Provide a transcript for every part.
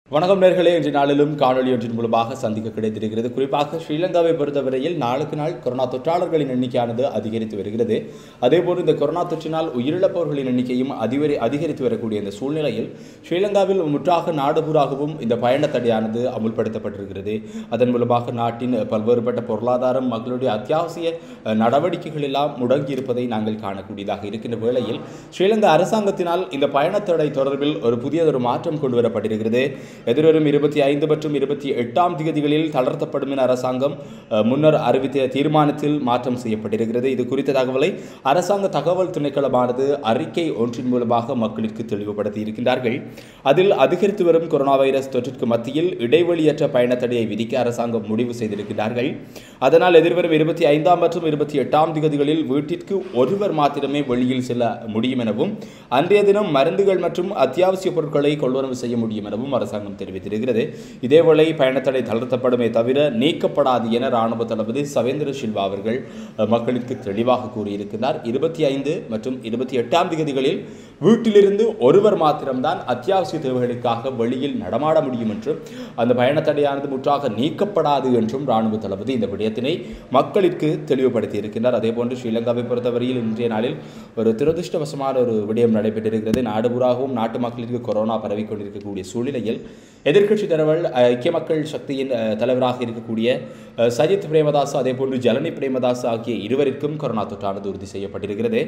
வணக்கம் நேர்களே இன்று நாளிலும் காணொலி ஒன்றின் மூலமாக சந்திக்க கிடைத்திருக்கிறது குறிப்பாக ஸ்ரீலங்காவை பொறுத்தவரையில் நாளுக்கு நாள் கொரோனா தொற்றாளர்களின் எண்ணிக்கையானது அதிகரித்து வருகிறது அதேபோல் இந்த கொரோனா தொற்றினால் உயிரிழப்பவர்களின் எண்ணிக்கையும் அதிகரி அதிகரித்து வரக்கூடிய இந்த சூழ்நிலையில் ஸ்ரீலங்காவில் முற்றாக நாடுபூராகவும் இந்த பயண தடையானது அமுல்படுத்தப்பட்டிருக்கிறது அதன் மூலமாக நாட்டின் பல்வேறுபட்ட பொருளாதாரம் மக்களுடைய அத்தியாவசிய அஹ், நடவடிக்கைகள் எல்லாம் முடங்கி இருப்பதை நாங்கள் காணக்கூடியதாக இருக்கின்ற வேளையில் ஸ்ரீலங்கா அரசாங்கத்தினால் இந்த பயணத்தடை தொடர்பில் ஒரு புதியதொரு மாற்றம் கொண்டு வரப்பட்டிருக்கிறது எதிர்வரும் இருபத்தி ஐந்து மற்றும் இருபத்தி எட்டாம் திகதிகளில் தளர்த்தப்படும் என அரசாங்கம் அஹ், முன்னர் அறிவித்த தீர்மானத்தில் மாற்றம் செய்யப்பட்டிருக்கிறது இது குறித்த தகவலை அரசாங்க தகவல் திணைக்களமானது அறிக்கை ஒன்றின் மூலமாக மக்களுக்கு தெளிவுபடுத்தி இருக்கின்றார்கள் அதில் அதிகரித்து வரும் கொரோனா வைரஸ் தொற்றிற்கு மத்தியில் இடைவெளியற்ற பயணத்தடையை விதிக்க அரசாங்கம் முடிவு செய்திருக்கிறார்கள் அதனால் எதிர்வரும் இருபத்தி ஐந்தாம் மற்றும் இருபத்தி எட்டாம் திகதிகளில் வீட்டிற்கு ஒருவர் மாத்திரமே வெளியில் செல்ல முடியும் எனவும் அன்றைய தினம் மருந்துகள் மற்றும் அத்தியாவசிய பொருட்களை கொள்வனவு செய்ய முடியும் எனவும் அரசாங்கம் தெரிவித்திருக்கிறது இதேவேளை பயணத்தடை தளர்த்தப்படுமே தவிர நீக்கப்படாது என ராணுவ தளபதி சவேந்திர சில்வா அவர்கள் அஹ், மக்களுக்கு தெளிவாக கூறியிருக்கிறார் இருபத்தி ஐந்து மற்றும் இருபத்தி எட்டாம் திகதிகளில் வீட்டிலிருந்து ஒருவர் மாத்திரம்தான் அத்தியாவசிய தேவைகளுக்காக வெளியில் நடமாட முடியும் என்றும் அந்த பயணத்தடையானது முற்றாக நீக்கப்படாது என்றும் ராணுவ தளபதி இந்த விடயத்தினை மக்களுக்கு தெளிவுபடுத்தி இருக்கின்றார் அதேபோன்று ஸ்ரீலங்காவை பொறுத்தவரையில் இன்றைய நாளில் ஒரு துரதிருஷ்டவசமான ஒரு விடயம் நடைபெற்றிருக்கிறது நாடுபுறாகவும் நாட்டு மக்களுக்கு கொரோனா பரவிக் கொண்டிருக்கக்கூடிய சூழ்நிலையில் எதிர்க்கட்சி தலைவர் அஹ், ஐக்கிய மக்கள் சக்தியின் அஹ், தலைவராக இருக்கக்கூடிய அஹ், சஜித் பிரேமதாஸ் அதேபோன்று ஜலனி பிரேமதாஸ் ஆகிய இருவருக்கும் கொரோனா தொற்றானது உறுதி செய்யப்பட்டிருக்கிறது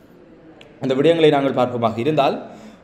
அந்த விடயங்களை நாங்கள் பார்ப்போமாக இருந்தால்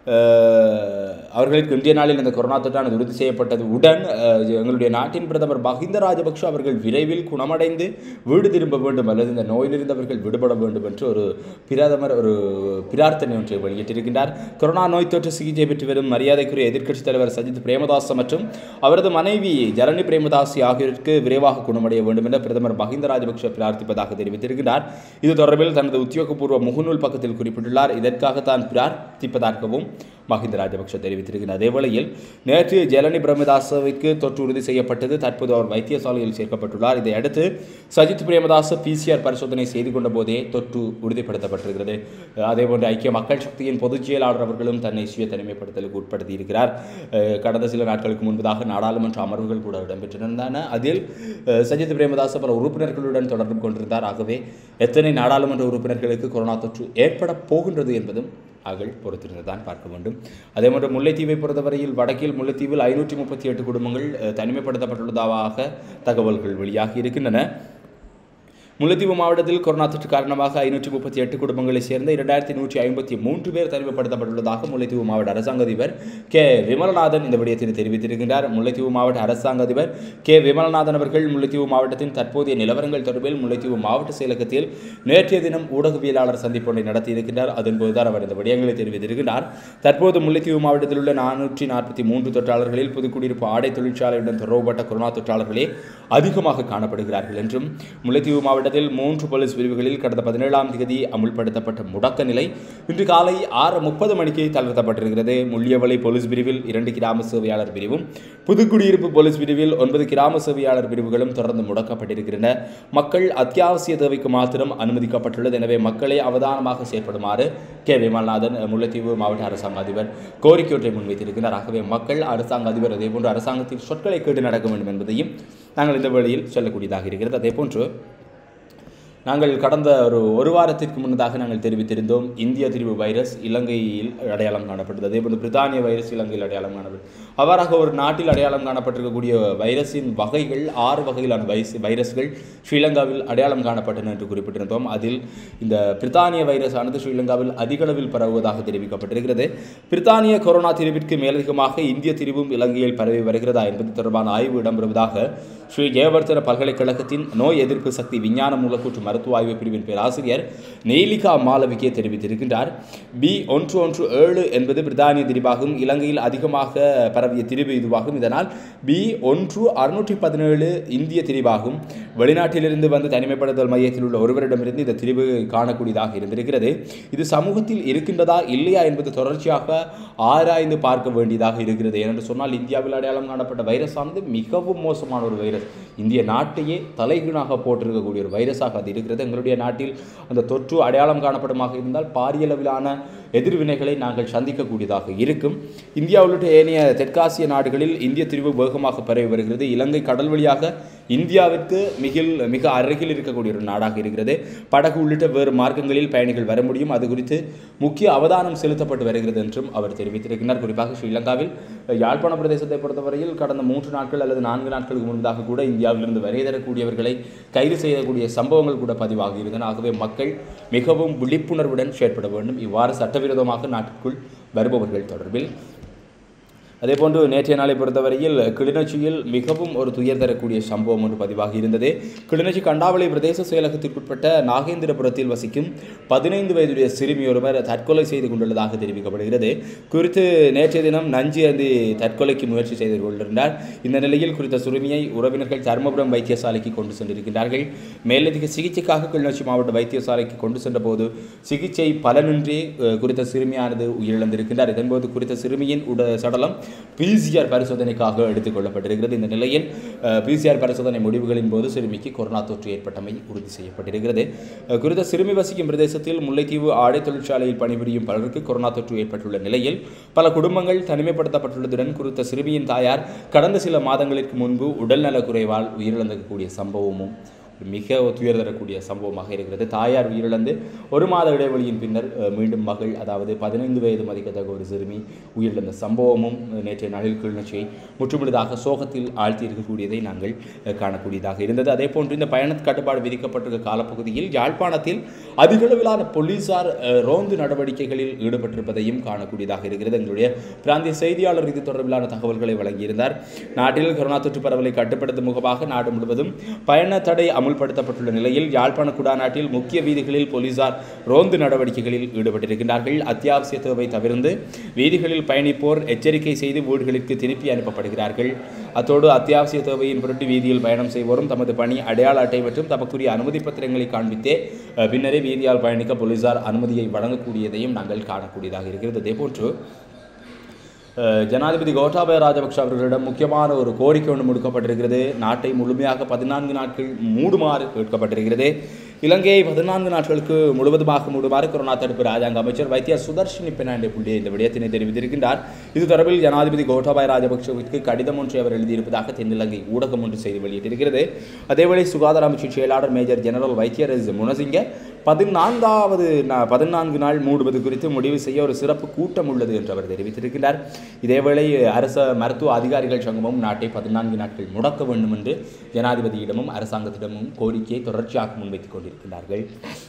அஹ், அவர்களுக்கு இன்றைய நாளில் இந்த கொரோனா தொற்றானது உறுதி செய்யப்பட்டது உடன் அஹ், எங்களுடைய நாட்டின் பிரதமர் மஹிந்த ராஜபக்ஷ அவர்கள் விரைவில் குணமடைந்து வீடு திரும்ப வேண்டும் அல்லது இந்த நோயிலிருந்து அவர்கள் விடுபட வேண்டும் என்று ஒரு பிரதமர் ஒரு பிரார்த்தனை ஒன்றை வெளியிட்டிருக்கின்றார் கொரோனா நோய் தொற்று சிகிச்சை பெற்று வரும் மரியாதைக்குரிய எதிர்க்கட்சித் தலைவர் சஜித் பிரேமதாஸ் மற்றும் அவரது மனைவி ஜரணி பிரேமதாசி ஆகியோருக்கு விரைவாக குணமடைய வேண்டும் என பிரதமர் மஹிந்த ராஜபக்ஷ பிரார்த்திப்பதாக தெரிவித்திருக்கிறார் இது தொடர்பில் தனது உத்தியோகபூர்வ முகநூல் பக்கத்தில் குறிப்பிட்டுள்ளார் இதற்காக தான் பிரார்த்திப்பதாகவும் மஹிந்த ராஜபக்ஷ தெரிவித்திருக்கிறார் அதேவேளையில் நேற்று ஜெலனி பிரேமதாசவிற்கு தொற்று உறுதி செய்யப்பட்டது தற்போது அவர் வைத்தியசாலையில் சேர்க்கப்பட்டுள்ளார் இதையடுத்து சஜித் பிரேமதாச பிசிஆர் பரிசோதனை செய்து கொண்ட போதே தொற்று உறுதிப்படுத்தப்பட்டிருக்கிறது அதேபோன்று ஐக்கிய மக்கள் சக்தியின் பொதுச் செயலாளர் அவர்களும் தன்னை சுய தனிமைப்படுத்தலுக்கு உட்படுத்தி இருக்கிறார் அஹ் கடந்த சில நாட்களுக்கு முன்பதாக நாடாளுமன்ற அமர்வுகள் கூட இடம்பெற்றிருந்தன அதில் அஹ், சஜித் பிரேமதாச பல உறுப்பினர்களுடன் தொடர்பு கொண்டிருந்தார் ஆகவே எத்தனை நாடாளுமன்ற உறுப்பினர்களுக்கு கொரோனா தொற்று ஏற்பட போகின்றது என்பதும் நாங்கள் பொறுத்திருந்து தான் பார்க்க வேண்டும் அதே போன்று முல்லைத்தீவை பொறுத்தவரையில் வடக்கில் முல்லைத்தீவில் ஐநூற்றி முப்பத்தி எட்டு குடும்பங்கள் அஹ், தனிமைப்படுத்தப்பட்டுள்ளதாக தகவல்கள் வெளியாகி இருக்கின்றன முல்லைத்தீவு மாவட்டத்தில் கொரோனா தொற்று காரணமாக ஐநூற்றி முப்பத்தி எட்டு குடும்பங்களைச் சேர்ந்த இரண்டாயிரத்தி நூற்றி ஐம்பத்தி மூன்று பேர் தனிமைப்படுத்தப்பட்டுள்ளதாக முல்லைத்தீவு மாவட்ட அரசாங்க அதிபர் கே விமலநாதன் இந்த விடயத்தில் தெரிவித்திருக்கின்றார் முல்லைத்தீவு மாவட்ட அரசாங்க அதிபர் கே விமலநாதன் அவர்கள் முல்லைத்தீவு மாவட்டத்தின் தற்போதைய நிலவரங்கள் தொடர்பில் முல்லைத்தீவு மாவட்ட செயலகத்தில் நேற்றைய தினம் ஊடகவியலாளர் சந்திப்பு ஒன்றை நடத்தியிருக்கின்றார் அதன்போதுதான் அவர் இந்த விடயங்களை தெரிவித்திருக்கிறார் தற்போது முல்லைத்தீவு மாவட்டத்தில் உள்ள நானூற்றி நாற்பத்தி மூன்று தொற்றாளர்களில் புதுக்குடியிருப்பு ஆடை தொழிற்சாலையுடன் தொடர்புபட்ட கொரோனா தொற்றாளர்களே அதிகமாக காணப்படுகிறார்கள் என்றும் முல்லைத்தீவு மாவட்டத்தில் மூன்று போலீஸ் பிரிவுகளில் கடந்த பதினேழாம் தேதி அமுல்படுத்தப்பட்ட முடக்க நிலை இன்று காலை ஆறு முப்பது மணிக்கு தளர்த்தப்பட்டிருக்கிறது முள்ளியவளை போலீஸ் பிரிவில் இரண்டு கிராம சேவையாளர் பிரிவும் புதுக்குடியிருப்பு போலீஸ் பிரிவில் ஒன்பது கிராம சேவையாளர் பிரிவுகளும் தொடர்ந்து முடக்கப்பட்டிருக்கின்றன மக்கள் அத்தியாவசிய தேவைக்கு மாத்திரம் அனுமதிக்கப்பட்டுள்ளது எனவே மக்களை அவதானமாக செயற்படுமாறு கே விமல்நாதன் முல்லைத்தீவு மாவட்ட அரசாங்க அதிபர் கோரிக்கை ஒன்றை முன்வைத்திருக்கிறார் ஆகவே மக்கள் அரசாங்க அதிபர் அதேபோன்று அரசாங்கத்தின் சொற்களை கேட்டு நடக்க வேண்டும் என்பதையும் நாங்கள் இந்த வேளையில் சொல்லக்கூடியதாக இருக்கிறது அதேபோன்று நாங்கள் கடந்த ஒரு ஒரு வாரத்திற்கு முன்னதாக நாங்கள் தெரிவித்திருந்தோம் இந்திய திரிவு வைரஸ் இலங்கையில் அடையாளம் காணப்பட்டது அதேபோன்று பிரித்தானிய வைரஸ் இலங்கையில் அடையாளம் காணப்பட்டது அவ்வாறாக ஒரு நாட்டில் அடையாளம் காணப்பட்டிருக்கக்கூடிய வைரஸின் வகைகள் ஆறு வகையிலான வைரஸ் வைரஸ்கள் ஸ்ரீலங்காவில் அடையாளம் காணப்பட்டன என்று குறிப்பிட்டிருந்தோம் அதில் இந்த பிரித்தானிய வைரஸ் ஆனது ஸ்ரீலங்காவில் அதிக அளவில் பரவுவதாக தெரிவிக்கப்பட்டிருக்கிறது பிரித்தானிய கொரோனா திரிவிற்கு மேலதிகமாக இந்திய திரிவும் இலங்கையில் பரவி வருகிறதா என்பது தொடர்பான ஆய்வு இடம்பெறுவதாக ஸ்ரீ ஜெயவர்தன பல்கலைக்கழகத்தின் நோய் எதிர்ப்பு சக்தி விஞ்ஞான மூலக்கூற்று மருத்துவ ஆய்வு பிரிவின் பேராசிரியர் நெய்லிகா மாலவிகே தெரிவித்திருக்கின்றார் பி ஒன்று ஒன்று ஏழு என்பது பிரித்தானிய திரிவாகும் இலங்கையில் அதிகமாக பரவிய திரிவு இதுவாகும் இதனால் பி ஒன்று அறுநூற்றி பதினேழு இந்திய திரிவாகும் வெளிநாட்டிலிருந்து வந்து தனிமைப்படுத்தல் மையத்தில் உள்ள ஒருவரிடமிருந்து இந்த திரிவு காணக்கூடியதாக இருந்திருக்கிறது இது சமூகத்தில் இருக்கின்றதா இல்லையா என்பது தொடர்ச்சியாக ஆராய்ந்து பார்க்க வேண்டியதாக இருக்கிறது ஏனென்று சொன்னால் இந்தியாவில் அடையாளம் காணப்பட்ட வைரஸ் ஆனது மிகவும் மோசமான ஒரு வைரஸ் இந்திய நாட்டையே தலைகீழாக போட்டிருக்கக்கூடிய ஒரு வைரஸாக அது இருக்கிறது இருக்கிறது எங்களுடைய நாட்டில் அந்த தொற்று அடையாளம் காணப்படுமாக இருந்தால் பாரிய அளவிலான எதிர்வினைகளை நாங்கள் சந்திக்கக்கூடியதாக இருக்கும் இந்தியா உள்ளிட்ட ஏனைய தெற்காசிய நாடுகளில் இந்திய தீர்வு வேகமாக பரவி வருகிறது இலங்கை கடல் வழியாக இந்தியாவிற்கு மிகில் மிக அருகில் இருக்கக்கூடிய ஒரு நாடாக இருக்கிறது படகு உள்ளிட்ட வேறு மார்க்கங்களில் பயணிகள் வர முடியும் அது குறித்து முக்கிய அவதானம் செலுத்தப்பட்டு வருகிறது என்றும் அவர் தெரிவித்திருக்கிறார் குறிப்பாக ஸ்ரீலங்காவில் யாழ்ப்பாண பிரதேசத்தை பொறுத்தவரையில் கடந்த மூன்று நாட்கள் அல்லது நான்கு நாட்களுக்கு முன்பதாக கூட இந்தியாவிலிருந்து வருகை தரக்கூடியவர்களை கைது செய்யக்கூடிய சம்பவங்கள் கூட பதிவாகி இருந்தன ஆகவே மக்கள் மிகவும் விழிப்புணர்வுடன் செயற்பட வேண்டும் இவ்வாறு சட்டவிரோதமாக நாட்டிற்குள் வருபவர்கள் தொடர்பில் அதேபோன்று நேற்றைய நாளை பொறுத்தவரையில் கிளிநொச்சியில் மிகவும் ஒரு துயர் தரக்கூடிய சம்பவம் ஒன்று பதிவாகி இருந்தது கிளிநொச்சி கண்டாவளி பிரதேச செயலகத்திற்குட்பட்ட நாகேந்திரபுரத்தில் வசிக்கும் பதினைந்து வயதுடைய சிறுமி ஒருவர் தற்கொலை செய்து கொண்டுள்ளதாக தெரிவிக்கப்படுகிறது குறித்து நேற்றைய தினம் நஞ்சு அருந்தி தற்கொலைக்கு முயற்சி செய்து கொண்டிருந்தார் இந்த நிலையில் குறித்த சிறுமியை உறவினர்கள் தர்மபுரம் வைத்தியசாலைக்கு கொண்டு சென்றிருக்கிறார்கள் மேலதிக சிகிச்சைக்காக கிளிநொச்சி மாவட்ட வைத்தியசாலைக்கு கொண்டு சென்றபோது சிகிச்சை பலனின்றி அஹ், குறித்த சிறுமியானது உயிரிழந்திருக்கின்றார் இதன்போது குறித்த சிறுமியின் உட சடலம் பிசிஆர் பரிசோதனைக்காக எடுத்துக் கொள்ளப்பட்டிருக்கிறது இந்த நிலையில் பிசிஆர் பரிசோதனை முடிவுகளின் போது சிறுமிக்கு கொரோனா தொற்று ஏற்பட்டமை உறுதி செய்யப்பட்டிருக்கிறது அஹ், குறித்த சிறுமி வசிக்கும் பிரதேசத்தில் முல்லைத்தீவு ஆடை தொழிற்சாலையில் பணிபுரியும் பலருக்கு கொரோனா தொற்று ஏற்பட்டுள்ள நிலையில் பல குடும்பங்கள் தனிமைப்படுத்தப்பட்டுள்ளதுடன் குறித்த சிறுமியின் தாயார் கடந்த சில மாதங்களுக்கு முன்பு உடல்நலக் குறைவால் உயிரிழந்திருக்கக்கூடிய சம்பவமும் மிக துயர் தரக்கூடிய சம்பவமாக இருக்கிறது தாயார் உயிரிழந்து ஒரு மாத இடைவெளியின் பின்னர் அஹ், மீண்டும் மகள் அதாவது பதினைந்து வயது மதிக்கத்தக்க ஒரு சிறுமி உயிரிழந்த சம்பவமும் அஹ், நேற்றைய நாளில் கிளிநொச்சியை முற்றுமுழுதாக சோகத்தில் ஆழ்த்தி இருக்கக்கூடியதை நாங்கள் அஹ், காணக்கூடியதாக இருந்தது அதே போன்று இந்த பயண கட்டுப்பாடு விதிக்கப்பட்டிருக்க காலப்பகுதியில் யாழ்ப்பாணத்தில் அதிகளவிலான போலீசார் அஹ், ரோந்து நடவடிக்கைகளில் ஈடுபட்டிருப்பதையும் காணக்கூடியதாக இருக்கிறது எங்களுடைய பிராந்திய செய்தியாளர் இது தொடர்பிலான தகவல்களை வழங்கியிருந்தார் நாட்டில் கொரோனா தொற்று பரவலை கட்டுப்படுத்தும் முகமாக நாடு முழுவதும் பயண தடை அமுல்படுத்தப்பட்டுள்ள நிலையில் யாழ்ப்பாண குடாநாட்டில் முக்கிய வீதிகளில் போலீசார் ரோந்து நடவடிக்கைகளில் ஈடுபட்டிருக்கின்றார்கள் அத்தியாவசிய தேவை தவிர்த்து வீதிகளில் பயணிப்போர் எச்சரிக்கை செய்து வீடுகளுக்கு திருப்பி அனுப்பப்படுகிறார்கள் அத்தோடு அத்தியாவசிய தேவையின் பொருட்டு வீதியில் பயணம் செய்வோரும் தமது பணி அடையாள அட்டை மற்றும் தமக்குரிய அனுமதி பத்திரங்களை காண்பித்தே அஹ், பின்னரே வீதியால் பயணிக்க போலீசார் அனுமதியை வழங்கக்கூடியதையும் நாங்கள் காணக்கூடியதாக இருக்கிறது அதேபோன்று அஹ், ஜனாதிபதி கோட்டாபய ராஜபக்ஷ அவர்களிடம் முக்கியமான ஒரு கோரிக்கை ஒன்று முடுக்கப்பட்டிருக்கிறது நாட்டை முழுமையாக பதினான்கு நாட்கள் மூடுமாறு கேட்கப்பட்டிருக்கிறது இலங்கையை பதினான்கு நாட்களுக்கு முழுவதுமாக மூடுமாறு கொரோனா தடுப்பு ராஜாங்க அமைச்சர் வைத்திய சுதர்ஷினி பெர்னாண்டே புள்ளி இந்த விடயத்தினை தெரிவித்திருக்கின்றார் இது தொடர்பில் ஜனாதிபதி கோட்டாபய ராஜபக்ஷவிற்கு கடிதம் ஒன்றை அவர் எழுதியிருப்பதாக தென்னிலங்கை ஊடகம் ஒன்று செய்தி வெளியிட்டிருக்கிறது அதேவேளை சுகாதார அமைச்சு செயலாளர் மேஜர் ஜெனரல் வைத்தியரஸ் முனசிங்க பதினான்காவது நா- பதினான்கு நாள் மூடுவது குறித்து முடிவு செய்ய ஒரு சிறப்பு கூட்டம் உள்ளது என்று அவர் தெரிவித்திருக்கிறார் இதேவேளை அரச மருத்துவ அதிகாரிகள் சங்கமும் நாட்டை பதினான்கு நாட்கள் முடக்க வேண்டும் என்று ஜனாதிபதியிடமும் அரசாங்கத்திடமும் கோரிக்கையை தொடர்ச்சியாக முன்வைத்துக் கொண்டிருக்கிறார்கள்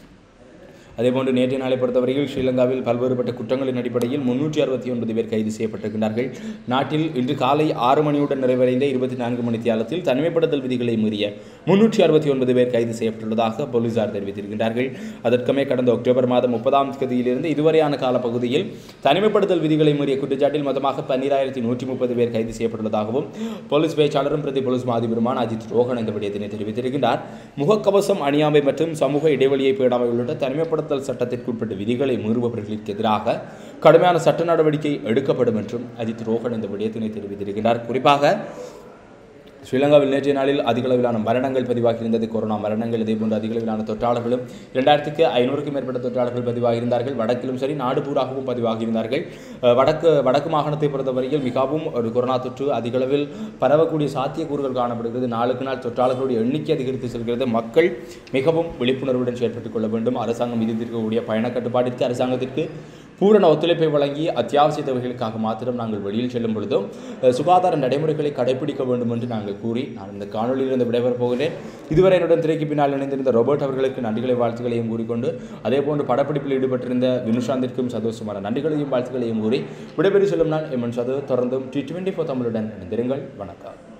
அதேபோன்று நேற்றைய நாளை பொறுத்தவரையில் ஸ்ரீலங்காவில் பல்வேறுபட்ட குற்றங்களின் அடிப்படையில் முன்னூற்றி அறுபத்தி ஒன்பது பேர் கைது செய்யப்பட்டிருக்கிறார்கள் நாட்டில் இன்று காலை ஆறு மணியுடன் நிறைவடைந்த இருபத்தி நான்கு மணி தியாலத்தில் தனிமைப்படுத்தல் விதிகளை மீறிய முன்னூற்றி அறுபத்தி ஒன்பது பேர் கைது செய்யப்பட்டுள்ளதாக போலீசார் தெரிவித்திருக்கிறார்கள் அதற்குமே கடந்த அக்டோபர் மாதம் முப்பதாம் தேதியிலிருந்து இதுவரையான காலப்பகுதியில் தனிமைப்படுத்தல் விதிகளை மீறிய குற்றச்சாட்டில் மொத்தமாக பன்னிராயிரத்தி நூற்றி முப்பது பேர் கைது செய்யப்பட்டுள்ளதாகவும் போலீஸ் பேச்சாளரும் பிரதி போலீஸ் மாதிபருமான அஜித் ரோஹன் இந்த விடயத்தினை தெரிவித்திருக்கிறார் முகக்கவசம் அணியாமை மற்றும் சமூக இடைவெளியை பேணாமை உள்ளிட்ட தனிமைப்படுத்தல் சட்டத்திற்குட்பட்ட விதிகளை மீறுபவர்களுக்கு எதிராக கடுமையான சட்ட நடவடிக்கை எடுக்கப்படும் என்றும் அஜித் ரோஹன் இந்த விடயத்தினை தெரிவித்திருக்கிறார் குறிப்பாக ஸ்ரீலங்காவில் நேற்றைய நாளில் அதிக அளவிலான மரணங்கள் பதிவாகியிருந்தது கொரோனா மரணங்கள் இதேபோன்று அதிக அளவிலான தொற்றாளர்களும் இரண்டாயிரத்துக்கு ஐநூறுக்கும் மேற்பட்ட தொற்றாளர்கள் பதிவாகியிருந்தார்கள் வடக்கிலும் சரி நாடு பூராகவும் பதிவாகியிருந்தார்கள் அஹ் வடக்கு வடக்கு மாகாணத்தை பொறுத்தவரையில் மிகவும் ஒரு கொரோனா தொற்று அதிக அளவில் பரவக்கூடிய சாத்தியக்கூறுகள் காணப்படுகிறது நாளுக்கு நாள் தொற்றாளர்களுடைய எண்ணிக்கை அதிகரித்து செல்கிறது மக்கள் மிகவும் விழிப்புணர்வுடன் செயற்பட்டுக் கொள்ள வேண்டும் அரசாங்கம் விதித்திருக்கக்கூடிய பயண கட்டுப்பாட்டிற்கு அரசாங்கத்திற்கு பூரண ஒத்துழைப்பை வழங்கி அத்தியாவசிய தேவைகளுக்காக மாத்திரம் நாங்கள் வெளியில் செல்லும் பொழுதும் அஹ், சுகாதார நடைமுறைகளை கடைபிடிக்க வேண்டும் என்று நாங்கள் கூறி நான் இந்த காணொலியிலிருந்து விடைபெறப் போகிறேன் இதுவரை என்னுடன் திரைக்கு பின்னால் இணைந்திருந்த ரோபர்ட் அவர்களுக்கு நன்றிகளை வாழ்த்துக்களையும் கூறிக்கொண்டு அதேபோன்று படப்பிடிப்பில் ஈடுபட்டிருந்த வினுஷாந்திற்கும் சதோஷமான நன்றிகளையும் வாழ்த்துக்களையும் கூறி விடைபெறி செல்லும் நான் எம்என் சது தொடர்ந்தும் டி டுவெண்ட்டி ஃபோர் தமிழுடன் இணைந்திருங்கள் வணக்கம்